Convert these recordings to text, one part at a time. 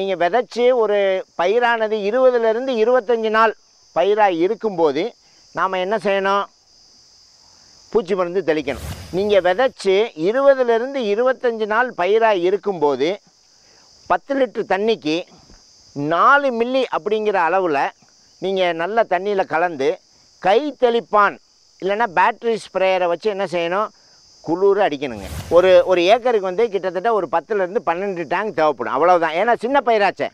நீங்கள் விதைச்சி ஒரு பயிரானது இருபதுலேருந்து இருபத்தஞ்சி நாள் பயிராக இருக்கும்போது நாம் என்ன செய்யணும் பூச்சி மருந்து தெளிக்கணும் நீங்கள் விதைச்சி இருபதுலேருந்து இருபத்தஞ்சி நாள் பயிராக இருக்கும்போது பத்து லிட்டர் தண்ணிக்கு நாலு மில்லி அப்படிங்கிற அளவில் நீங்கள் நல்ல தண்ணியில் கலந்து கை தெளிப்பான் இல்லைன்னா பேட்டரி ஸ்ப்ரேயரை வச்சு என்ன செய்யணும் குளிர அடிக்கணுங்க ஒரு ஒரு ஏக்கருக்கு வந்து கிட்டத்தட்ட ஒரு பத்துலேருந்து பன்னெண்டு டேங்க் தேவைப்படும் அவ்வளவுதான் ஏன்னா சின்ன பயிராச்சே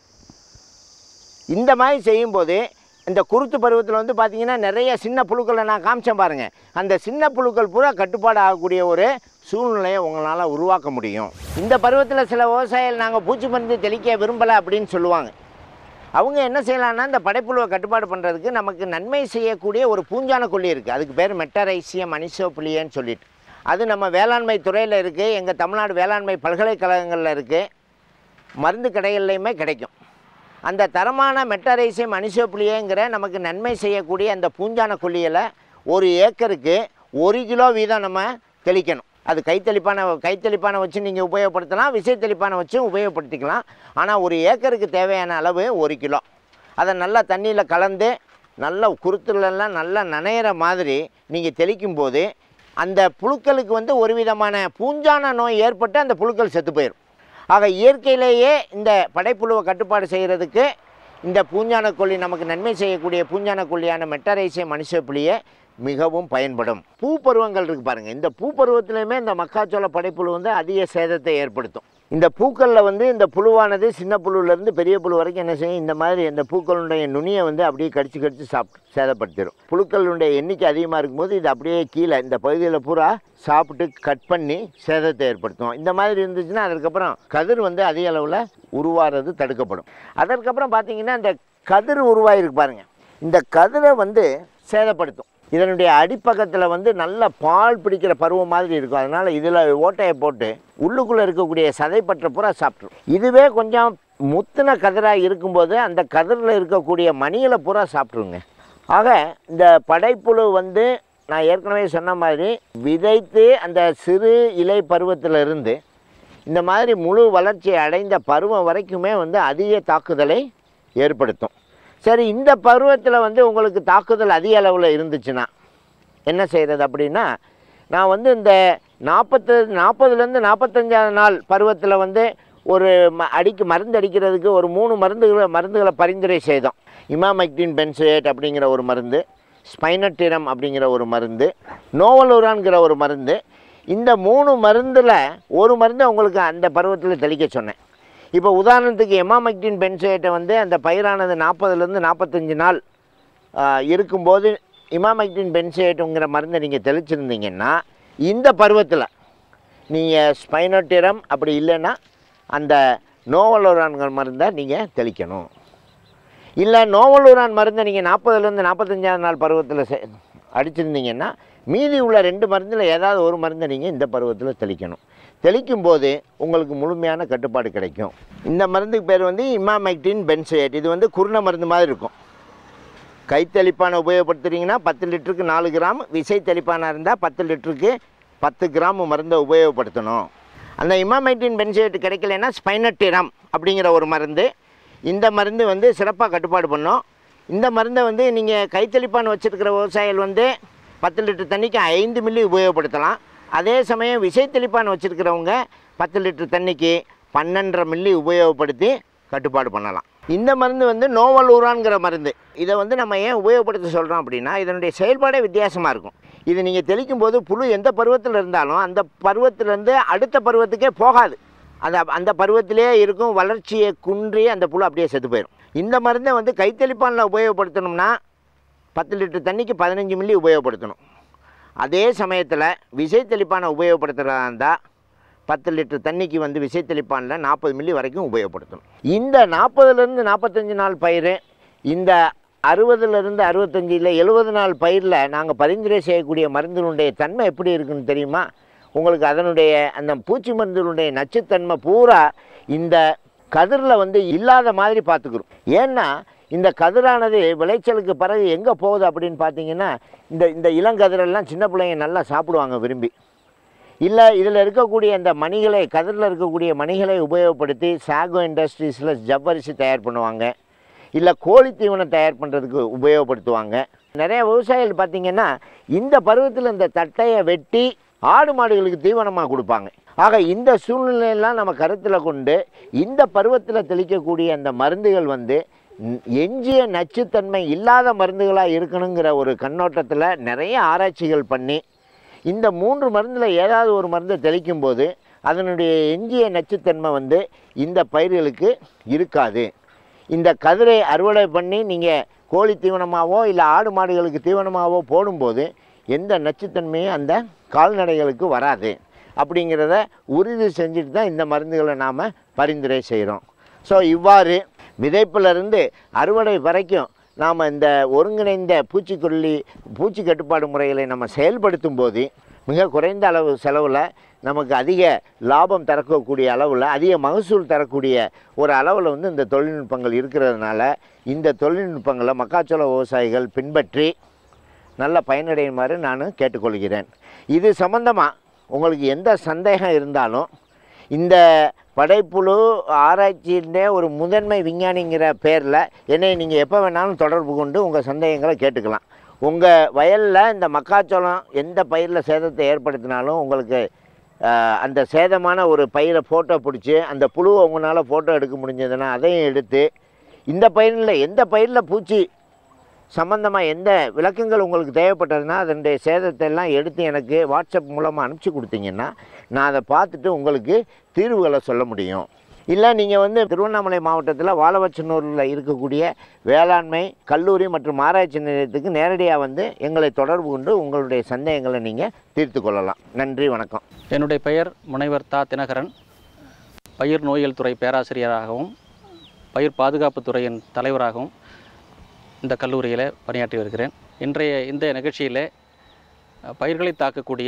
இந்த மாதிரி செய்யும்போது இந்த குருத்து பருவத்தில் வந்து பார்த்தீங்கன்னா நிறைய சின்ன புழுக்களை நான் காமிச்சேன் பாருங்கள் அந்த சின்ன புழுக்கள் பூரா கட்டுப்பாடு ஆகக்கூடிய ஒரு சூழ்நிலையை உங்களால் உருவாக்க முடியும் இந்த பருவத்தில் சில விவசாயிகள் நாங்கள் பூச்சி மருந்து தெளிக்க விரும்பலை அப்படின்னு சொல்லுவாங்க அவங்க என்ன செய்யலாம்னா இந்த படைப்புழுவை கட்டுப்பாடு பண்ணுறதுக்கு நமக்கு நன்மை செய்யக்கூடிய ஒரு பூஞ்சான கொல்லி இருக்குது அதுக்கு பேர் மெட்டரைசியம் அனிசோபிளியன்னு சொல்லிட்டு அது நம்ம வேளாண்மை துறையில் இருக்குது எங்கள் தமிழ்நாடு வேளாண்மை பல்கலைக்கழகங்களில் இருக்குது மருந்து கடைகள்லையுமே கிடைக்கும் அந்த தரமான மெட்டரைசியம் அனிசோபிளியங்கிற நமக்கு நன்மை செய்யக்கூடிய அந்த பூஞ்சான கொல்லியில் ஒரு ஏக்கருக்கு ஒரு கிலோ வீதம் நம்ம தெளிக்கணும் அது கைத்தெளிப்பான கைத்தெளிப்பானை வச்சு நீங்கள் உபயோகப்படுத்தலாம் விசைத்தெளிப்பானை வச்சும் உபயோகப்படுத்திக்கலாம் ஆனால் ஒரு ஏக்கருக்கு தேவையான அளவு ஒரு கிலோ அதை நல்லா தண்ணியில் கலந்து நல்லா குருத்துலெல்லாம் நல்லா நனையிற மாதிரி நீங்கள் தெளிக்கும் போது அந்த புழுக்களுக்கு வந்து ஒரு விதமான பூஞ்சான நோய் ஏற்பட்டு அந்த புழுக்கள் செத்து போயிடும் ஆக இயற்கையிலேயே இந்த படைப்புழுவை கட்டுப்பாடு செய்கிறதுக்கு இந்த பூஞ்சான கொல்லி நமக்கு நன்மை செய்யக்கூடிய பூஞ்சான கொல்லியான மெட்டரைசியம் மனுஷப்புளியை மிகவும் பயன்படும் பூ பருவங்கள் இருக்குது பாருங்கள் இந்த பூ பருவத்திலையுமே இந்த மக்காச்சோள படைப்புழு வந்து அதிக சேதத்தை ஏற்படுத்தும் இந்த பூக்களில் வந்து இந்த புழுவானது சின்ன புழுவிலேருந்து பெரிய புழு வரைக்கும் என்ன செய்யும் இந்த மாதிரி இந்த பூக்களுடைய நுனியை வந்து அப்படியே கடிச்சு கடிச்சு சாப்பிட்டு சேதப்படுத்திடும் புழுக்களுடைய எண்ணிக்கை அதிகமாக இருக்கும்போது இது அப்படியே கீழே இந்த பகுதியில் பூரா சாப்பிட்டு கட் பண்ணி சேதத்தை ஏற்படுத்தும் இந்த மாதிரி இருந்துச்சுன்னா அதுக்கப்புறம் கதிர் வந்து அதிக அளவில் உருவாகிறது தடுக்கப்படும் அதற்கப்புறம் பார்த்தீங்கன்னா இந்த கதிர் உருவாயிருக்கு பாருங்கள் இந்த கதிரை வந்து சேதப்படுத்தும் இதனுடைய அடிப்பக்கத்தில் வந்து நல்ல பால் பிடிக்கிற பருவம் மாதிரி இருக்கும் அதனால் இதில் ஓட்டையை போட்டு உள்ளுக்குள்ளே இருக்கக்கூடிய சதைப்பற்ற பூரா சாப்பிட்ரும் இதுவே கொஞ்சம் முத்தின கதிராக இருக்கும்போது அந்த கதிரில் இருக்கக்கூடிய மணிகளை பூரா சாப்பிட்ருங்க ஆக இந்த படைப்புழு வந்து நான் ஏற்கனவே சொன்ன மாதிரி விதைத்து அந்த சிறு இலை பருவத்திலிருந்து இந்த மாதிரி முழு வளர்ச்சி அடைந்த பருவம் வரைக்குமே வந்து அதிக தாக்குதலை ஏற்படுத்தும் சரி இந்த பருவத்தில் வந்து உங்களுக்கு தாக்குதல் அதிக அளவில் இருந்துச்சுன்னா என்ன செய்கிறது அப்படின்னா நான் வந்து இந்த நாற்பத்து நாற்பதுலேருந்து நாற்பத்தஞ்சாவது நாள் பருவத்தில் வந்து ஒரு ம அடிக்கு மருந்து அடிக்கிறதுக்கு ஒரு மூணு மருந்துகளை மருந்துகளை பரிந்துரை செய்தோம் இமாமைக்டின் பென்சோயேட் அப்படிங்கிற ஒரு மருந்து ஸ்பைனட்டிரம் அப்படிங்கிற ஒரு மருந்து நோவலூரான்கிற ஒரு மருந்து இந்த மூணு மருந்தில் ஒரு மருந்து உங்களுக்கு அந்த பருவத்தில் தெளிக்க சொன்னேன் இப்போ உதாரணத்துக்கு எமாமெக்டின் பென்சோயேட்டை வந்து அந்த பயிரானது நாற்பதுலேருந்து நாற்பத்தஞ்சு நாள் ஆ, இருக்கும்போது இமாமெக்டின் பென்சோயேட்டுங்கிற மருந்தை நீங்கள் தெளிச்சிருந்தீங்கன்னா இந்த பருவத்தில் நீங்கள் ஸ்பைனோட்டிரம் அப்படி இல்லைன்னா அந்த நோவலோரான்கிற மருந்தை நீங்கள் தெளிக்கணும் இல்லை நோவலூரான் மருந்தை நீங்கள் நாற்பதுலேருந்து நாற்பத்தஞ்சாவது நாள் பருவத்தில் செ அடிச்சிருந்தீங்கன்னா மீதி உள்ள ரெண்டு மருந்தில் ஏதாவது ஒரு மருந்தை நீங்கள் இந்த பருவத்தில் தெளிக்கணும் தெளிக்கும் போது உங்களுக்கு முழுமையான கட்டுப்பாடு கிடைக்கும் இந்த மருந்துக்கு பேர் வந்து இமாமைக்டின் பென்சோயேட் இது வந்து குருண மருந்து மாதிரி இருக்கும் கைத்தெளிப்பானை உபயோகப்படுத்துறீங்கன்னா பத்து லிட்டருக்கு நாலு கிராம் விசை தெளிப்பானாக இருந்தால் பத்து லிட்டருக்கு பத்து கிராம் மருந்தை உபயோகப்படுத்தணும் அந்த இமாமைட்டின் பென்சைட் கிடைக்கலன்னா ஸ்பைனட்டிரம் அப்படிங்கிற ஒரு மருந்து இந்த மருந்து வந்து சிறப்பாக கட்டுப்பாடு பண்ணும் இந்த மருந்தை வந்து நீங்கள் கைத்தெளிப்பான் வச்சுருக்கிற விவசாயிகள் வந்து பத்து லிட்டர் தண்ணிக்கு ஐந்து மில்லி உபயோகப்படுத்தலாம் அதே சமயம் விசை தெளிப்பான் வச்சுருக்கிறவங்க பத்து லிட்டர் தண்ணிக்கு பன்னெண்டரை மில்லி உபயோகப்படுத்தி கட்டுப்பாடு பண்ணலாம் இந்த மருந்து வந்து நோவலூரான்ங்கிற மருந்து இதை வந்து நம்ம ஏன் உபயோகப்படுத்த சொல்கிறோம் அப்படின்னா இதனுடைய செயல்பாடே வித்தியாசமாக இருக்கும் இது நீங்கள் தெளிக்கும் போது புழு எந்த பருவத்தில் இருந்தாலும் அந்த பருவத்திலேருந்து அடுத்த பருவத்துக்கே போகாது அந்த அந்த பருவத்திலே இருக்கும் வளர்ச்சியை குன்றி அந்த புழு அப்படியே செத்து போயிடும் இந்த மருந்தை வந்து கைத்தெளிப்பானில் உபயோகப்படுத்தணும்னா பத்து லிட்டர் தண்ணிக்கு பதினஞ்சு மில்லி உபயோகப்படுத்தணும் அதே சமயத்தில் விசை தெளிப்பானை உபயோகப்படுத்துகிறதா இருந்தால் பத்து லிட்டர் தண்ணிக்கு வந்து விசை தெளிப்பானில் நாற்பது மில்லி வரைக்கும் உபயோகப்படுத்தணும் இந்த நாற்பதுலேருந்து நாற்பத்தஞ்சு நாள் பயிர் இந்த அறுபதுலேருந்து அறுபத்தஞ்சு இல்லை எழுபது நாள் பயிரில் நாங்கள் பரிந்துரை செய்யக்கூடிய மருந்தினுடைய தன்மை எப்படி இருக்குன்னு தெரியுமா உங்களுக்கு அதனுடைய அந்த பூச்சி மருந்தினுடைய நச்சுத்தன்மை பூரா இந்த கதிரில் வந்து இல்லாத மாதிரி பார்த்துக்கிறோம் ஏன்னா இந்த கதிரானது விளைச்சலுக்கு பிறகு எங்கே போகுது அப்படின்னு பார்த்தீங்கன்னா இந்த இந்த இளங்கதிரெல்லாம் சின்ன பிள்ளைங்க நல்லா சாப்பிடுவாங்க விரும்பி இல்லை இதில் இருக்கக்கூடிய அந்த மணிகளை கதிரில் இருக்கக்கூடிய மணிகளை உபயோகப்படுத்தி சாகோ இண்டஸ்ட்ரீஸில் ஜவ்வரிசி தயார் பண்ணுவாங்க இல்லை கோழி தீவனம் தயார் பண்ணுறதுக்கு உபயோகப்படுத்துவாங்க நிறைய விவசாயிகள் பார்த்திங்கன்னா இந்த பருவத்தில் இந்த தட்டையை வெட்டி ஆடு மாடுகளுக்கு தீவனமாக கொடுப்பாங்க ஆக இந்த சூழ்நிலையெல்லாம் நம்ம கருத்தில் கொண்டு இந்த பருவத்தில் தெளிக்கக்கூடிய அந்த மருந்துகள் வந்து ம், எஞ்சிய நச்சுத்தன்மை இல்லாத மருந்துகளாக இருக்கணுங்கிற ஒரு கண்ணோட்டத்தில் நிறைய ஆராய்ச்சிகள் பண்ணி இந்த மூன்று மருந்தில் ஏதாவது ஒரு மருந்தை தெளிக்கும் போது அதனுடைய எஞ்சிய நச்சுத்தன்மை வந்து இந்த பயிர்களுக்கு இருக்காது இந்த கதிரை அறுவடை பண்ணி நீங்கள் கோழி தீவனமாகவோ இல்லை ஆடு மாடுகளுக்கு தீவனமாகவோ போடும்போது எந்த நச்சுத்தன்மையும் அந்த கால்நடைகளுக்கு வராது அப்படிங்கிறத உறுதி செஞ்சுட்டு தான் இந்த மருந்துகளை நாம் பரிந்துரை செய்கிறோம் ஸோ இவ்வாறு விதைப்பிலிருந்து அறுவடை வரைக்கும் நாம் இந்த ஒருங்கிணைந்த பூச்சிக்கொல்லி பூச்சி கட்டுப்பாடு முறைகளை நம்ம செயல்படுத்தும் போது மிக குறைந்த அளவு செலவில் நமக்கு அதிக லாபம் தரக்கூடிய அளவில் அதிக மகசூல் தரக்கூடிய ஒரு அளவில் வந்து இந்த தொழில்நுட்பங்கள் இருக்கிறதுனால இந்த தொழில்நுட்பங்களை மக்காச்சோள விவசாயிகள் பின்பற்றி நல்ல பயனடையுமாறு நான் கேட்டுக்கொள்கிறேன் இது சம்பந்தமாக உங்களுக்கு எந்த சந்தேகம் இருந்தாலும் இந்த படைப்புழு ஆராய்ச்சியின் ஒரு முதன்மை விஞ்ஞானிங்கிற பேரில் என்னை நீங்கள் எப்போ வேணாலும் தொடர்பு கொண்டு உங்கள் சந்தேகங்களை கேட்டுக்கலாம் உங்கள் வயலில் இந்த மக்காச்சோளம் எந்த பயிரில் சேதத்தை ஏற்படுத்தினாலும் உங்களுக்கு ஆஹ், அந்த சேதமான ஒரு பயிரை ஃபோட்டோ பிடிச்சி அந்த புழுவை உங்களால் ஃபோட்டோ எடுக்க முடிஞ்சதுன்னா அதையும் எடுத்து இந்த பயிரில் எந்த பயிரில் பூச்சி சம்பந்தமாக எந்த விளக்கங்கள் உங்களுக்கு தேவைப்பட்டதுன்னா அதனுடைய சேதத்தை எல்லாம் எடுத்து எனக்கு வாட்ஸ்அப் மூலமாக அனுப்பிச்சி கொடுத்தீங்கன்னா நான் அதை பார்த்துட்டு உங்களுக்கு தீர்வுகளை சொல்ல முடியும் இல்லை நீங்கள் வந்து திருவண்ணாமலை மாவட்டத்தில் வாழவச்சனூரில் இருக்கக்கூடிய வேளாண்மை கல்லூரி மற்றும் ஆராய்ச்சி நிலையத்துக்கு நேரடியாக வந்து எங்களை தொடர்பு கொண்டு உங்களுடைய சந்தேகங்களை நீங்கள் தீர்த்து கொள்ளலாம் நன்றி வணக்கம் என்னுடைய பெயர் முனைவர் தா தினகரன் பயிர் நோயியல் துறை பேராசிரியராகவும் பயிர் பாதுகாப்புத் துறையின் தலைவராகவும் இந்த கல்லூரியில் பணியாற்றி வருகிறேன் இன்றைய இந்த நிகழ்ச்சியில் அஹ், பயிர்களை தாக்கக்கூடிய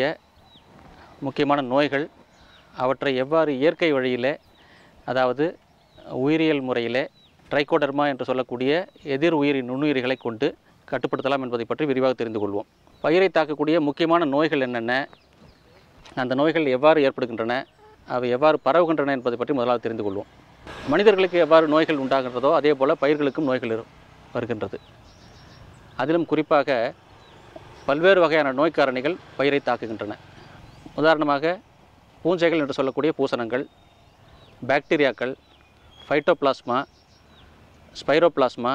முக்கியமான நோய்கள் அவற்றை எவ்வாறு இயற்கை வழியில் அதாவது உயிரியல் முறையில் ட்ரைகோடர்மா என்று சொல்லக்கூடிய எதிர் உயிரி நுண்ணுயிரிகளை கொண்டு கட்டுப்படுத்தலாம் என்பதை பற்றி விரிவாக தெரிந்து கொள்வோம் பயிரை தாக்கக்கூடிய முக்கியமான நோய்கள் என்னென்ன அந்த நோய்கள் எவ்வாறு ஏற்படுகின்றன அவை எவ்வாறு பரவுகின்றன என்பதை பற்றி முதலாவது தெரிந்து கொள்வோம் மனிதர்களுக்கு எவ்வாறு நோய்கள் உண்டாகின்றதோ அதே போல் பயிர்களுக்கும் நோய்கள் இரு- வருகின்றது அதிலும் குறிப்பாக பல்வேறு வகையான நோய் காரணிகள் பயிரை தாக்குகின்றன உதாரணமாக பூஞ்சைகள் என்று சொல்லக்கூடிய பூசணங்கள் பாக்டீரியாக்கள் ஃபைட்டோபிளாஸ்மா ஸ்பைரோபிளாஸ்மா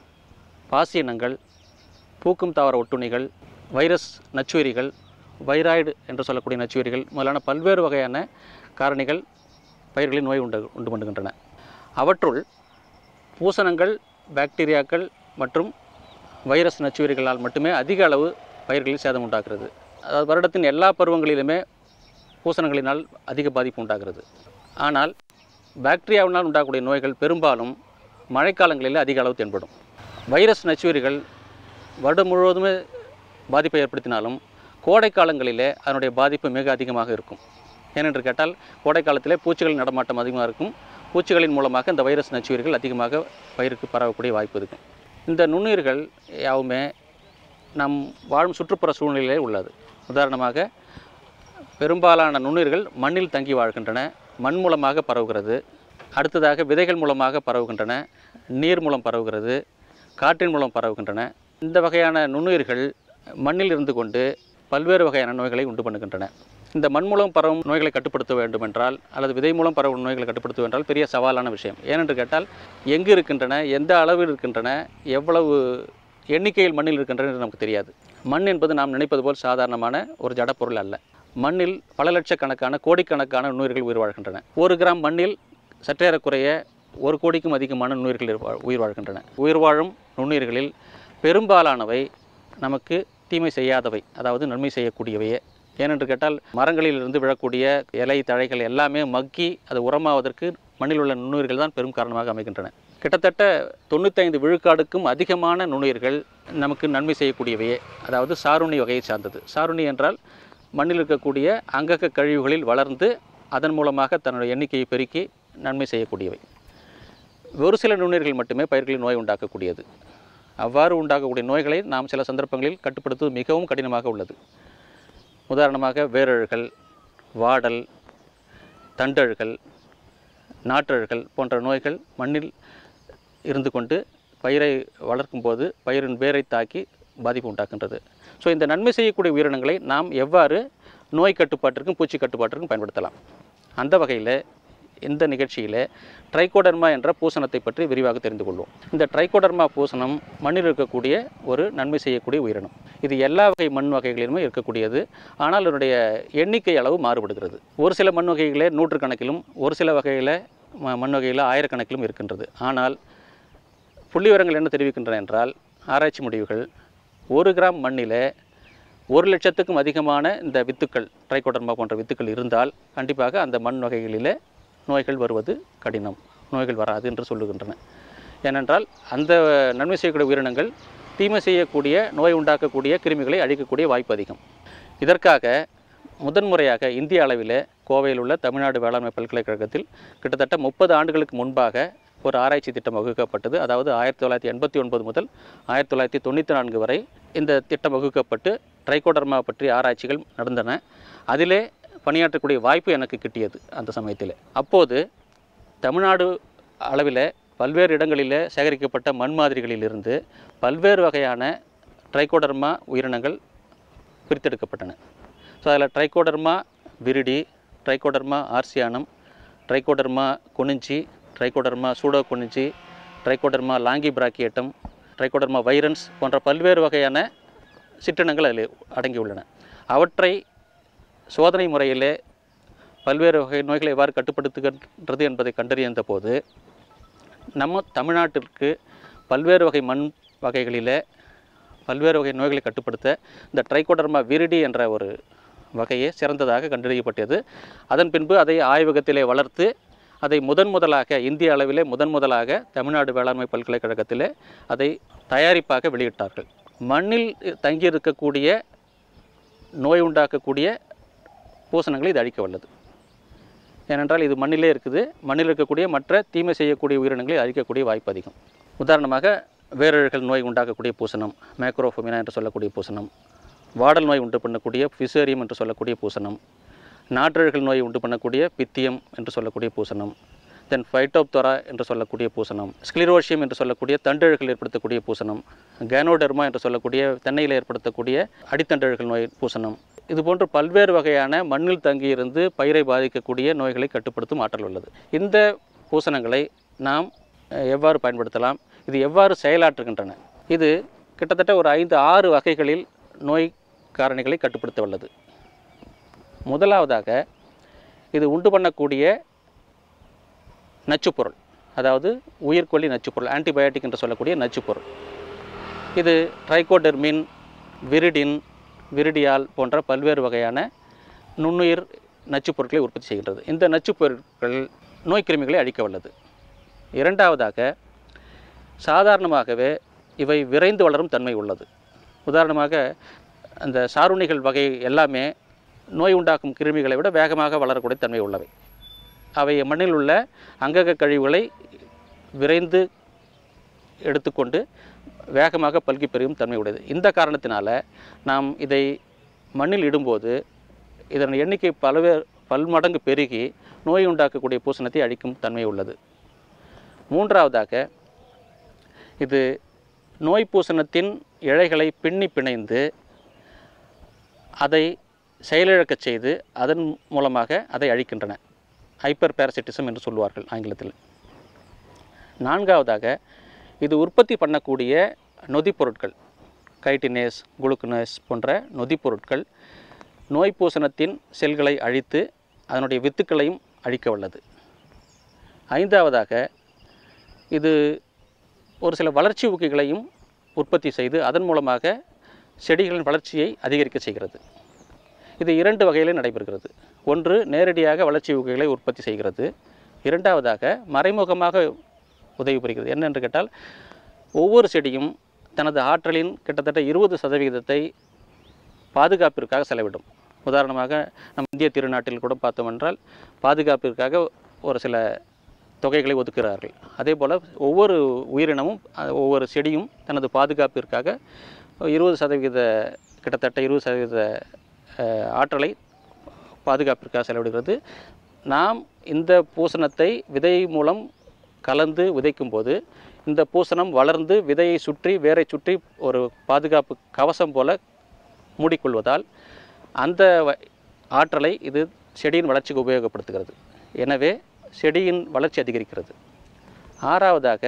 பாசியினங்கள் பூக்கும் தாவர ஒட்டுண்ணிகள் வைரஸ் நச்சுயிரிகள் வைராய்டு என்று சொல்லக்கூடிய நச்சுயிரிகள் முதலான பல்வேறு வகையான காரணிகள் பயிர்களில் நோய் உண்டு உண்டு பண்ணுகின்றன அவற்றுள் பூசணங்கள் பாக்டீரியாக்கள் மற்றும் வைரஸ் நச்சுயிரிகளால் மட்டுமே அதிக அளவு பயிர்களில் சேதம் உண்டாகிறது அதாவது வருடத்தின் எல்லா பருவங்களிலுமே பூசணங்களினால் அதிக பாதிப்பு உண்டாகிறது ஆனால் பாக்டீரியாவினால் உண்டாகக்கூடிய நோய்கள் பெரும்பாலும் மழைக்காலங்களில் அதிக அளவு தென்படும் வைரஸ் நச்சுயிரிகள் வருடம் முழுவதுமே பாதிப்பை ஏற்படுத்தினாலும் கோடை காலங்களிலே அதனுடைய பாதிப்பு மிக அதிகமாக இருக்கும் ஏனென்று கேட்டால் கோடை காலத்திலே பூச்சிகள் நடமாட்டம் அதிகமாக இருக்கும் பூச்சிகளின் மூலமாக இந்த வைரஸ் நச்சுயிர்கள் அதிகமாக பயிருக்கு பரவக்கூடிய வாய்ப்பு இருக்கும் இந்த நுண்ணுயிர்கள் யாவுமே நம் வாழும் சுற்றுப்புற சூழ்நிலையிலே உள்ளது உதாரணமாக பெரும்பாலான நுண்ணுயிர்கள் மண்ணில் தங்கி வாழ்கின்றன மண் மூலமாக பரவுகிறது அடுத்ததாக விதைகள் மூலமாக பரவுகின்றன நீர் மூலம் பரவுகிறது காற்றின் மூலம் பரவுகின்றன இந்த வகையான நுண்ணுயிர்கள் மண்ணில் இருந்து கொண்டு பல்வேறு வகையான நோய்களை உண்டு பண்ணுகின்றன இந்த மண் மூலம் பரவும் நோய்களை கட்டுப்படுத்த வேண்டும் என்றால் அல்லது விதை மூலம் பரவும் நோய்களை கட்டுப்படுத்த என்றால் பெரிய சவாலான விஷயம் ஏனென்று கேட்டால் எங்கு இருக்கின்றன எந்த அளவில் இருக்கின்றன எவ்வளவு எண்ணிக்கையில் மண்ணில் இருக்கின்றன என்று நமக்கு தெரியாது மண் என்பது நாம் நினைப்பது போல் சாதாரணமான ஒரு ஜடப்பொருள் அல்ல மண்ணில் பல லட்சக்கணக்கான கோடிக்கணக்கான நுண்ணுயிர்கள் உயிர் வாழ்கின்றன ஒரு கிராம் மண்ணில் சற்றேறக்குறைய ஒரு கோடிக்கும் அதிகமான நுண்ணுயிர்கள் இரு- வா- உயிர் வாழ்கின்றன உயிர் வாழும் நுண்ணுயிர்களில் பெரும்பாலானவை நமக்கு தீமை செய்யாதவை அதாவது நன்மை செய்யக்கூடியவையே ஏனென்று கேட்டால் மரங்களிலிருந்து விழக்கூடிய இலை தழைகள் எல்லாமே மக்கி அது உரமாவதற்கு மண்ணில் உள்ள நுண்ணுயிர்கள் தான் பெரும் காரணமாக அமைகின்றன கிட்டத்தட்ட தொண்ணூத்தைந்து விழுக்காடுக்கும் அதிகமான நுண்ணுயிர்கள் நமக்கு நன்மை செய்யக்கூடியவையே அதாவது சாருணி வகையை சார்ந்தது சாருணி என்றால் மண்ணில் இருக்கக்கூடிய அங்கக கழிவுகளில் வளர்ந்து அதன் மூலமாக தன்னுடைய எண்ணிக்கையை பெருக்கி நன்மை செய்யக்கூடியவை ஒரு சில நுண்ணுயிர்கள் மட்டுமே பயிர்களில் நோய் உண்டாக்கக்கூடியது அவ்வாறு உண்டாகக்கூடிய நோய்களை நாம் சில சந்தர்ப்பங்களில் கட்டுப்படுத்துவது மிகவும் கடினமாக உள்ளது உதாரணமாக வேரழுகள் வாடல் தண்டழுகல் நாற்றழுகல் போன்ற நோய்கள் மண்ணில் இருந்து கொண்டு பயிரை வளர்க்கும்போது பயிரின் வேரை தாக்கி பாதிப்பு உண்டாக்குன்றது ஸோ இந்த நன்மை செய்யக்கூடிய உயிரினங்களை நாம் எவ்வாறு நோய் கட்டுப்பாட்டிற்கும் பூச்சி கட்டுப்பாட்டிற்கும் பயன்படுத்தலாம் அந்த வகையில் இந்த நிகழ்ச்சியில் ட்ரைகோடர்மா என்ற பூசணத்தை பற்றி விரிவாக தெரிந்து கொள்வோம் இந்த ட்ரைகோடர்மா பூசணம் மண்ணில் இருக்கக்கூடிய ஒரு நன்மை செய்யக்கூடிய உயிரினம் இது எல்லா வகை மண் வகைகளிலுமே இருக்கக்கூடியது ஆனால் இதனுடைய எண்ணிக்கை அளவு மாறுபடுகிறது ஒரு சில மண் வகைகளே நூற்றுக்கணக்கிலும் ஒரு சில வகையில் ம மண் வகையில் ஆயிரக்கணக்கிலும் இருக்கின்றது ஆனால் புள்ளி விவரங்கள் என்ன தெரிவிக்கின்றன என்றால் ஆராய்ச்சி முடிவுகள் ஒரு கிராம் மண்ணில் ஒரு லட்சத்துக்கும் அதிகமான இந்த வித்துக்கள் ட்ரைகோடர்மா போன்ற வித்துக்கள் இருந்தால் கண்டிப்பாக அந்த மண் வகைகளிலே நோய்கள் வருவது கடினம் நோய்கள் வராது என்று சொல்லுகின்றன ஏனென்றால் அந்த நன்மை செய்யக்கூடிய உயிரினங்கள் தீமை செய்யக்கூடிய நோய் உண்டாக்கக்கூடிய கிருமிகளை அழிக்கக்கூடிய வாய்ப்பு அதிகம் இதற்காக முதன்முறையாக இந்திய அளவில் கோவையில் உள்ள தமிழ்நாடு வேளாண்மை பல்கலைக்கழகத்தில் கிட்டத்தட்ட முப்பது ஆண்டுகளுக்கு முன்பாக ஒரு ஆராய்ச்சி திட்டம் வகுக்கப்பட்டது அதாவது ஆயிரத்தி தொள்ளாயிரத்தி எண்பத்தி ஒன்பது முதல் ஆயிரத்தி தொள்ளாயிரத்தி தொண்ணூற்றி நான்கு வரை இந்த திட்டம் வகுக்கப்பட்டு ட்ரைகோடர்மா பற்றிய ஆராய்ச்சிகள் நடந்தன அதிலே பணியாற்றக்கூடிய வாய்ப்பு எனக்கு கிட்டியது அந்த சமயத்தில் அப்போது தமிழ்நாடு அளவில் பல்வேறு இடங்களில் சேகரிக்கப்பட்ட மண் மாதிரிகளிலிருந்து பல்வேறு வகையான ட்ரைகோடர்மா உயிரினங்கள் பிரித்தெடுக்கப்பட்டன ஸோ அதில் Trichoderma viride Trichoderma harzianum Trichoderma koningii Trichoderma pseudokoningii Trichoderma longibrachiatum Trichoderma virens போன்ற பல்வேறு வகையான சிற்றினங்கள் அதில் அடங்கியுள்ளன அவற்றை சோதனை முறையிலே பல்வேறு வகை நோய்களை எவ்வாறு கட்டுப்படுத்துகின்றது என்பதை கண்டறிந்த போது நம்ம தமிழ்நாட்டிற்கு பல்வேறு வகை மண் வகைகளிலே பல்வேறு வகை நோய்களை கட்டுப்படுத்த இந்த ட்ரைகோடர்மா விரிடி என்ற ஒரு வகையே சிறந்ததாக கண்டறியப்பட்டது அதன் பின்பு அதை ஆய்வகத்திலே வளர்த்து அதை முதன் முதலாக இந்திய அளவிலே முதன் முதலாக தமிழ்நாடு வேளாண்மை பல்கலைக்கழகத்திலே அதை தயாரிப்பாக வெளியிட்டார்கள் மண்ணில் தங்கியிருக்கக்கூடிய நோய் உண்டாக்கக்கூடிய பூசணங்களை இது அழிக்க வல்லது ஏனென்றால் இது மண்ணிலே இருக்குது மண்ணில் இருக்கக்கூடிய மற்ற தீமை செய்யக்கூடிய உயிரினங்களை அழிக்கக்கூடிய வாய்ப்பு அதிகம் உதாரணமாக வேரழுகள் நோய் உண்டாக்கக்கூடிய பூசணம் மேக்ரோஃபோமினா என்று சொல்லக்கூடிய பூசணம் வாடல் நோய் உண்டு பண்ணக்கூடிய ஃபிசேரியம் என்று சொல்லக்கூடிய பூசணம் நாற்றழுகள் நோய் உண்டு பண்ணக்கூடிய பித்தியம் என்று சொல்லக்கூடிய பூசணம் தென் ஃபைட்டோப்தொரா என்று சொல்லக்கூடிய பூசணம் ஸ்க்ளிரோஷியம் என்று சொல்லக்கூடிய தண்டழுகள் ஏற்படுத்தக்கூடிய பூசணம் கேனோடெர்மா என்று சொல்லக்கூடிய தென்னையில் ஏற்படுத்தக்கூடிய அடித்தண்டழுகள் நோய் பூசணம் இது போன்று பல்வேறு வகையான மண்ணில் தங்கியிருந்து பயிரை பாதிக்கக்கூடிய நோய்களை கட்டுப்படுத்தும் ஆற்றல் உள்ளது இந்த பூசணங்களை நாம் அஹ், எவ்வாறு பயன்படுத்தலாம் இது எவ்வாறு செயலாற்றுகின்றன இது கிட்டத்தட்ட ஒரு ஐந்து ஆறு வகைகளில் நோய் காரணிகளை கட்டுப்படுத்த வல்லது முதலாவதாக இது உண்டு பண்ணக்கூடிய நச்சுப்பொருள் அதாவது உயிர்கொல்லி நச்சுப்பொருள் ஆன்டிபயோட்டிக் என்று சொல்லக்கூடிய நச்சுப்பொருள் இது ட்ரைகோடெர்மின் விரிடின் விரிடியால் போன்ற பல்வேறு வகையான நுண்ணுயிர் நச்சுப் பொருட்களை உற்பத்தி செய்கின்றது இந்த நச்சுப் பொருட்கள் நோய் கிருமிகளை அழிக்க வல்லது இரண்டாவதாக சாதாரணமாகவே இவை விரைந்து வளரும் தன்மை உள்ளது உதாரணமாக அந்த சாருணிகள் வகை எல்லாமே நோய் உண்டாக்கும் கிருமிகளை விட வேகமாக வளரக்கூடிய தன்மை உள்ளவை அவை மண்ணில் உள்ள அங்கக கழிவுகளை விரைந்து எடுத்துக்கொண்டு வேகமாக பல்கி பெருகும் தன்மை உடையது இந்த காரணத்தினால நாம் இதை மண்ணில் இடும்போது இதன் எண்ணிக்கை பலவே பல்மடங்கு பெருகி நோய் உண்டாக்கக்கூடிய பூசணத்தை அழிக்கும் தன்மை உள்ளது மூன்றாவதாக இது நோய் பூசணத்தின் இழைகளை பின்னி பிணைந்து அதை செயலிழக்கச் செய்து அதன் மூலமாக அதை அழிக்கின்றன ஹைப்பர் பேரசிட்டிசம் என்று சொல்லுவார்கள் ஆங்கிலத்தில் நான்காவதாக இது உற்பத்தி பண்ணக்கூடிய நொதிப் பொருட்கள் கைட்டினேஸ் குளுக்கனேஸ் போன்ற நொதிப் பொருட்கள் நோய் பூசணத்தின் செல்களை அழித்து அதனுடைய வித்துக்களையும் அழிக்க வல்லது ஐந்தாவதாக இது ஒரு சில வளர்ச்சி ஊக்கிகளையும் உற்பத்தி செய்து அதன் மூலமாக செடிகளின் வளர்ச்சியை அதிகரிக்க செய்கிறது இது இரண்டு வகையில் நடைபெறுகிறது ஒன்று நேரடியாக வளர்ச்சி ஊக்கிகளை உற்பத்தி செய்கிறது இரண்டாவதாக மறைமுகமாக உதவி புரிகிறது என்னென்று கேட்டால் ஒவ்வொரு செடியும் தனது ஆற்றலின் கிட்டத்தட்ட இருபது சதவிகிதத்தை பாதுகாப்பிற்காக செலவிடும் உதாரணமாக நம் இந்திய திருநாட்டில் கூட பார்த்தோம் என்றால் பாதுகாப்பிற்காக ஒரு சில தொகைகளை ஒதுக்குகிறார்கள் அதே போல் ஒவ்வொரு உயிரினமும் அஹ், ஒவ்வொரு செடியும் தனது பாதுகாப்பிற்காக இருபது சதவிகித கிட்டத்தட்ட இருபது சதவீத அஹ், ஆற்றலை பாதுகாப்பிற்காக செலவிடுகிறது நாம் இந்த பூசணத்தை விதை மூலம் கலந்து விதைக்கும் போது இந்த பூசணம் வளர்ந்து விதையை சுற்றி வேரை சுற்றி ஒரு பாதுகாப்பு கவசம் போல மூடிக்கொள்வதால் அந்த வ- ஆற்றலை இது செடியின் வளர்ச்சிக்கு உபயோகப்படுத்துகிறது எனவே செடியின் வளர்ச்சி அதிகரிக்கிறது ஆறாவதாக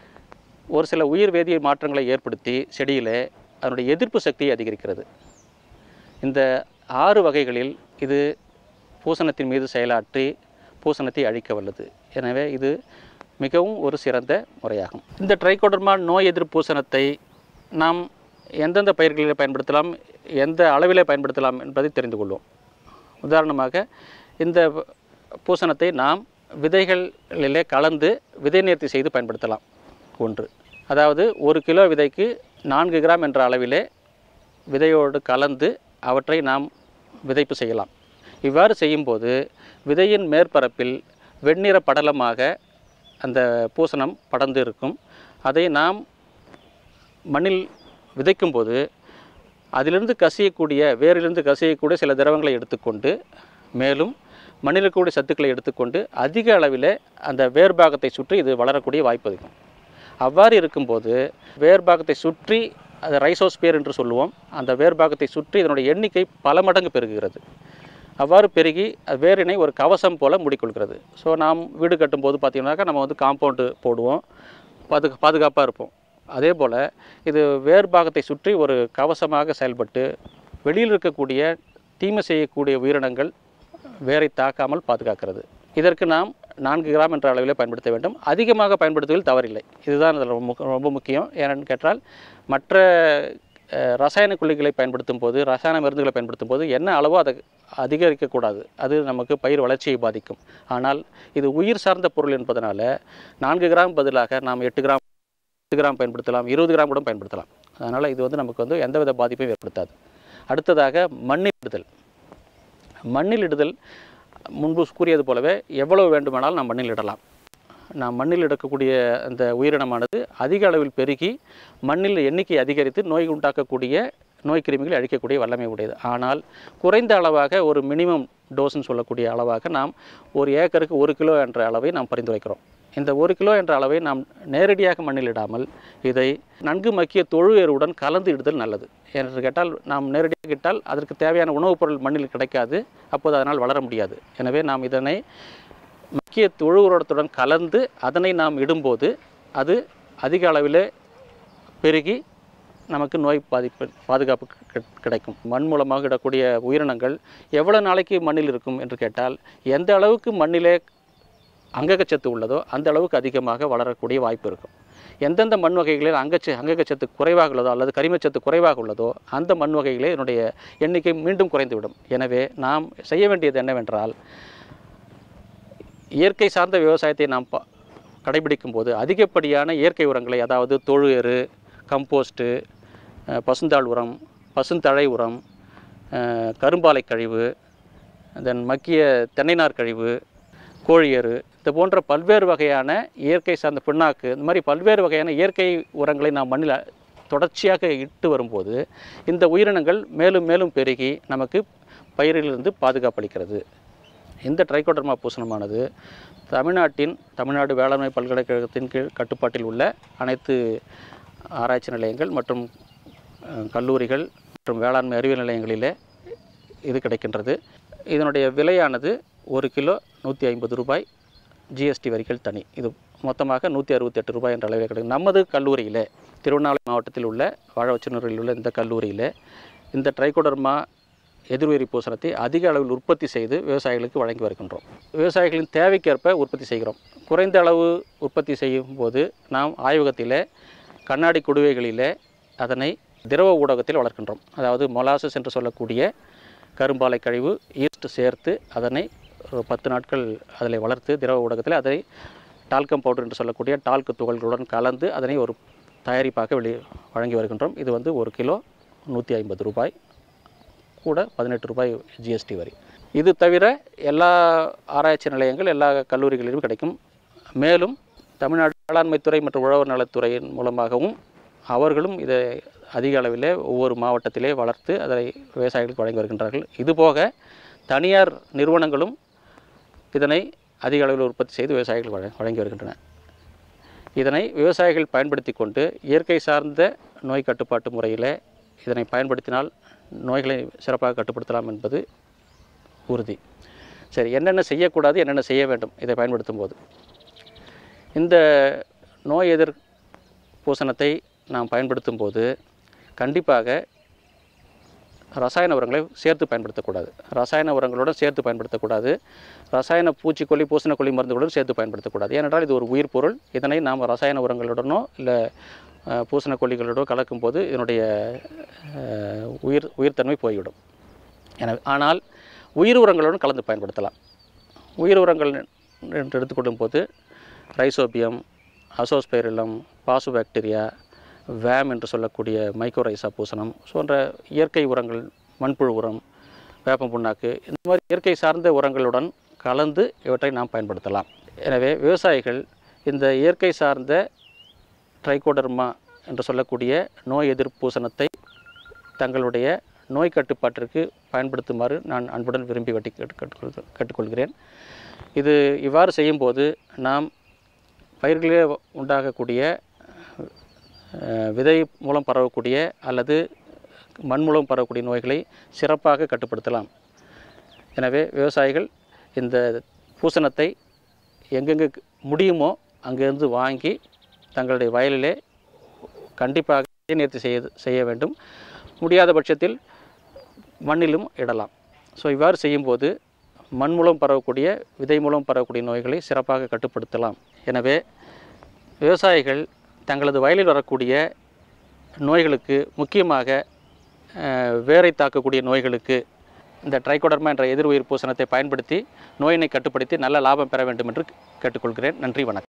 ஒரு சில உயிர் வேதிய மாற்றங்களை ஏற்படுத்தி செடியில் அதனுடைய எதிர்ப்பு சக்தியை அதிகரிக்கிறது இந்த ஆறு வகைகளில் இது பூசணத்தின் மீது செயலாற்றி பூசணத்தை அழிக்க வல்லது எனவே இது மிகவும் ஒரு சிறந்த முறையாகும் இந்த ட்ரைகோடர்மா நோய் எதிர்ப்பு பூசணத்தை நாம் எந்தெந்த பயிர்களில் பயன்படுத்தலாம் எந்த அளவிலே பயன்படுத்தலாம் என்பதை தெரிந்து கொள்வோம் உதாரணமாக இந்த பூசணத்தை நாம் விதைகளிலே கலந்து விதை நேர்த்தி செய்து பயன்படுத்தலாம் ஒன்று அதாவது ஒரு கிலோ விதைக்கு நான்கு கிராம் என்ற அளவிலே விதையோடு கலந்து அவற்றை நாம் விதைப்பு செய்யலாம் இவ்வாறு செய்யும்போது விதையின் மேற்பரப்பில் வெண்ணிற படலமாக அந்த பூசணம் படர்ந்து இருக்கும் அதை நாம் மண்ணில் விதைக்கும்போது அதிலிருந்து கசியக்கூடிய வேரிலிருந்து கசியக்கூடிய சில திரவங்களை எடுத்துக்கொண்டு மேலும் மண்ணில் இருக்கக்கூடிய சத்துக்களை எடுத்துக்கொண்டு அதிக அளவில் அந்த வேர்பாகத்தை சுற்றி இது வளரக்கூடிய வாய்ப்பு அதிகம் அவ்வாறு இருக்கும்போது வேர்பாகத்தை சுற்றி அது ரைசோஸ்பியர் என்று சொல்லுவோம் அந்த வேர்பாகத்தை சுற்றி இதனுடைய எண்ணிக்கை பல மடங்கு பெருகுகிறது அவ்வாறு பெருகி அது வேரினை ஒரு கவசம் போல மூடிக்கொள்கிறது ஸோ நாம் வீடு கட்டும்போது பார்த்திங்கனாக்கா நம்ம வந்து காம்பவுண்டு போடுவோம் பாது பாதுகாப்பாக இருப்போம் அதே போல் இது வேர்பாகத்தை சுற்றி ஒரு கவசமாக செயல்பட்டு வெளியில் இருக்கக்கூடிய தீமை செய்யக்கூடிய உயிரினங்கள் வேரை தாக்காமல் பாதுகாக்கிறது இதற்கு நாம் நான்கு கிராம் என்ற அளவில் பயன்படுத்த வேண்டும் அதிகமாக பயன்படுத்துவதில் தவறில்லை இதுதான் இதில் ரொம்ப முக்க- ரொம்ப முக்கியம் ஏன்னு கேட்டால் மற்ற அஹ், ரசாயன கொல்லிகளை பயன்படுத்தும் போது ரசாயன மருந்துகளை பயன்படுத்தும் போது என்ன அளவோ அதை அதிகரிக்கக்கூடாது அது நமக்கு பயிர் வளர்ச்சியை பாதிக்கும் ஆனால் இது உயிர் சார்ந்த பொருள் என்பதனால நான்கு கிராம் பதிலாக நாம் எட்டு கிராம் பத்து கிராம் பயன்படுத்தலாம் இருபது கிராம் கூட பயன்படுத்தலாம் அதனால் இது வந்து நமக்கு வந்து எந்தவித பாதிப்பையும் ஏற்படுத்தாது அடுத்ததாக மண்ணில் இடுதல் மண்ணில் இடுதல் முன்பு கூறியது போலவே எவ்வளவு வேண்டுமானாலும் நாம் மண்ணில் இடலாம் நாம் மண்ணில் இடக்கக்கூடிய அந்த உயிரினமானது அதிக அளவில் பெருகி மண்ணில் எண்ணிக்கை அதிகரித்து நோய் உண்டாக்கக்கூடிய நோய் கிருமிகளை அழிக்கக்கூடிய வல்லமை உடையது ஆனால் குறைந்த அளவாக ஒரு மினிமம் டோஸ்ன்னு சொல்லக்கூடிய அளவாக நாம் ஒரு ஏக்கருக்கு ஒரு கிலோ என்ற அளவை நாம் பரிந்துரைக்கிறோம் இந்த ஒரு கிலோ என்ற அளவை நாம் நேரடியாக மண்ணில் இடாமல் இதை நன்கு மக்கிய தொழு எருவுடன் கலந்து இடுதல் நல்லது என்று கேட்டால் நாம் நேரடியாக இட்டால் அதற்கு தேவையான உணவுப் பொருள் மண்ணில் கிடைக்காது அப்போது அதனால் வளர முடியாது எனவே நாம் இதனை மக்கிய தொழு உரத்துடன் கலந்து அதனை நாம் இடும்போது அது அதிக அளவில் பெருகி நமக்கு நோய் பாதிப்பு பாதுகாப்பு கி- கிடைக்கும் மண் மூலமாக இடக்கூடிய உயிரினங்கள் எவ்வளோ நாளைக்கு மண்ணில் இருக்கும் என்று கேட்டால் எந்த அளவுக்கு மண்ணிலே அங்ககச்சத்து உள்ளதோ அந்த அளவுக்கு அதிகமாக வளரக்கூடிய வாய்ப்பு இருக்கும் எந்தெந்த மண் வகைகளில் அங்கச்ச அங்ககச்சத்து குறைவாக உள்ளதோ அல்லது கரிமச்சத்து குறைவாக உள்ளதோ அந்த மண் வகைகளே இதனுடைய எண்ணிக்கை மீண்டும் குறைந்துவிடும் எனவே நாம் செய்ய வேண்டியது என்னவென்றால் இயற்கை சார்ந்த விவசாயத்தை நாம் ப கடைபிடிக்கும் போது அதிகப்படியான இயற்கை உரங்களை அதாவது தொழு எரு கம்போஸ்ட்டு அஹ், பசுந்தாள் உரம் பசுந்தழை உரம் அஹ், கரும்பாலை கழிவு தென் மக்கிய தென்னைநார் கழிவு கோழி எரு இது போன்ற பல்வேறு வகையான இயற்கை சார்ந்த பிண்ணாக்கு இந்த மாதிரி பல்வேறு வகையான இயற்கை உரங்களை நாம் மண்ணில் தொடர்ச்சியாக இட்டு வரும்போது இந்த உயிரினங்கள் மேலும் மேலும் பெருகி நமக்கு பயிரிலிருந்து பாதுகாப்பளிக்கிறது இந்த ட்ரைகோடர்மா பூசணமானது தமிழ்நாட்டின் தமிழ்நாடு வேளாண்மை பல்கலைக்கழகத்தின் கீழ் கட்டுப்பாட்டில் உள்ள அனைத்து ஆராய்ச்சி நிலையங்கள் மற்றும் அஹ், கல்லூரிகள் மற்றும் வேளாண்மை அறிவியல் நிலையங்களிலே இது கிடைக்கின்றது இதனுடைய விலையானது ஒரு கிலோ நூற்றி ஐம்பது ரூபாய் ஜிஎஸ்டி வரிகள் தனி இது மொத்தமாக நூற்றி அறுபத்தெட்டு ரூபாய் என்ற அளவில் கிடைக்கும் நமது கல்லூரியில் திருவண்ணாமலை மாவட்டத்தில் உள்ள வாழவச்சனூரில் உள்ள இந்த கல்லூரியில் இந்த ட்ரைகோடர்மா எதிர்உயிரி பூசணத்தை அதிக அளவில் உற்பத்தி செய்து விவசாயிகளுக்கு வழங்கி வருகின்றோம் விவசாயிகளின் தேவைக்கேற்ப உற்பத்தி செய்கிறோம் குறைந்த அளவு உற்பத்தி செய்யும் போது நாம் ஆய்வகத்தில் கண்ணாடி குடுவைகளில் அதனை திரவ ஊடகத்தில் வளர்க்கின்றோம் அதாவது மொலாசஸ் என்று சொல்லக்கூடிய கரும்பாலை கழிவு ஈஸ்ட் சேர்த்து அதனை ஒரு பத்து நாட்கள் அதில் வளர்த்து திரவ ஊடகத்தில் அதை டால்கம் பவுடர் என்று சொல்லக்கூடிய டால்கு துகள்களுடன் கலந்து அதனை ஒரு தயாரிப்பாக வெளி வழங்கி வருகின்றோம் இது வந்து ஒரு கிலோ நூற்றி ஐம்பது ரூபாய் கூட பதினெட்டு ரூபாய் ஜிஎஸ்டி வரி இது தவிர எல்லா ஆராய்ச்சி நிலையங்கள் எல்லா கல்லூரிகளிலும் கிடைக்கும் மேலும் தமிழ்நாடு வேளாண்மைத்துறை மற்றும் உழவர் நலத்துறையின் மூலமாகவும் அவர்களும் இதை அதிக அளவிலே ஒவ்வொரு மாவட்டத்திலே வளர்த்து அதை விவசாயிகளுக்கு வழங்கி வருகின்றார்கள் இதுபோக தனியார் நிறுவனங்களும் இதனை அதிக அளவில் உற்பத்தி செய்து விவசாயிகள் வழ வழங்கி வருகின்றன இதனை விவசாயிகள் பயன்படுத்தி கொண்டு இயற்கை சார்ந்த நோய் கட்டுப்பாட்டு முறையில் இதனை பயன்படுத்தினால் நோய்களை சிறப்பாக கட்டுப்படுத்தலாம் என்பது உறுதி சரி என்னென்ன செய்யக்கூடாது என்னென்ன செய்ய வேண்டும் இதை பயன்படுத்தும் போது இந்த நோய் எதிர் பூசணத்தை நாம் பயன்படுத்தும் போது கண்டிப்பாக ரசாயன உரங்களை சேர்த்து பயன்படுத்தக்கூடாது ரசாயன உரங்களுடன் சேர்த்து பயன்படுத்தக்கூடாது ரசாயன பூச்சிக்கொல்லி பூசணக்கொல்லி மருந்துகளுடன் சேர்த்து பயன்படுத்தக்கூடாது ஏனென்றால் இது ஒரு உயிர் பொருள் இதனை நாம் ரசாயன உரங்களுடனோ இல்லை அஹ், பூசணக்கொல்லிகளோடோ கலக்கும்போது இதனுடைய அஹ், உயிர் உயிர்த்தன்மை போய்விடும் எனவே ஆனால் உயிர் உரங்களுடன் கலந்து பயன்படுத்தலாம் உயிர் உரங்கள் என்று எடுத்துக்கொள்ளும் போது ரைசோபியம் அசோஸ்பைரிலம் பாசுபாக்டீரியா வேம் என்று சொல்லக்கூடிய மைக்ரோரைசா பூசணம் போன்ற இயற்கை உரங்கள் மண்புழு உரம் வேப்பம் புண்ணாக்கு இந்த மாதிரி இயற்கை சார்ந்த உரங்களுடன் கலந்து இவற்றை நாம் பயன்படுத்தலாம் எனவே விவசாயிகள் இந்த இயற்கை சார்ந்த ட்ரைகோடர்மா என்று சொல்லக்கூடிய நோய் எதிர்ப்பு பூசணத்தை தங்களுடைய நோய் கட்டுப்பாட்டிற்கு பயன்படுத்துமாறு நான் அன்புடன் விரும்பி வட்டி கேட்டு கேட்டுக்கொள் கேட்டுக்கொள்கிறேன் இது இவ்வாறு செய்யும்போது நாம் பயிர்களிலே உண்டாகக்கூடிய அஹ், விதை மூலம் பரவக்கூடிய அல்லது மண் மூலம் பரவக்கூடிய நோய்களை சிறப்பாக கட்டுப்படுத்தலாம் எனவே விவசாயிகள் இந்த பூசணத்தை எங்கெங்கே முடியுமோ அங்கிருந்து வாங்கி தங்களுடைய வயலிலே கண்டிப்பாக நேர்த்தி செய்ய செய்ய வேண்டும் முடியாத பட்சத்தில் மண்ணிலும் இடலாம் ஸோ இவ்வாறு செய்யும்போது மண் மூலம் பரவக்கூடிய விதை மூலம் பரவக்கூடிய நோய்களை சிறப்பாக கட்டுப்படுத்தலாம் எனவே விவசாயிகள் தங்களது வயலில் வரக்கூடிய நோய்களுக்கு முக்கியமாக அஹ், வேரை தாக்கக்கூடிய நோய்களுக்கு இந்த ட்ரைகோடர்மா என்ற எதிர் உயிர் பூசணத்தை பயன்படுத்தி நோயினை கட்டுப்படுத்தி நல்ல லாபம் பெற வேண்டும் என்று கேட்டுக்கொள்கிறேன் நன்றி வணக்கம்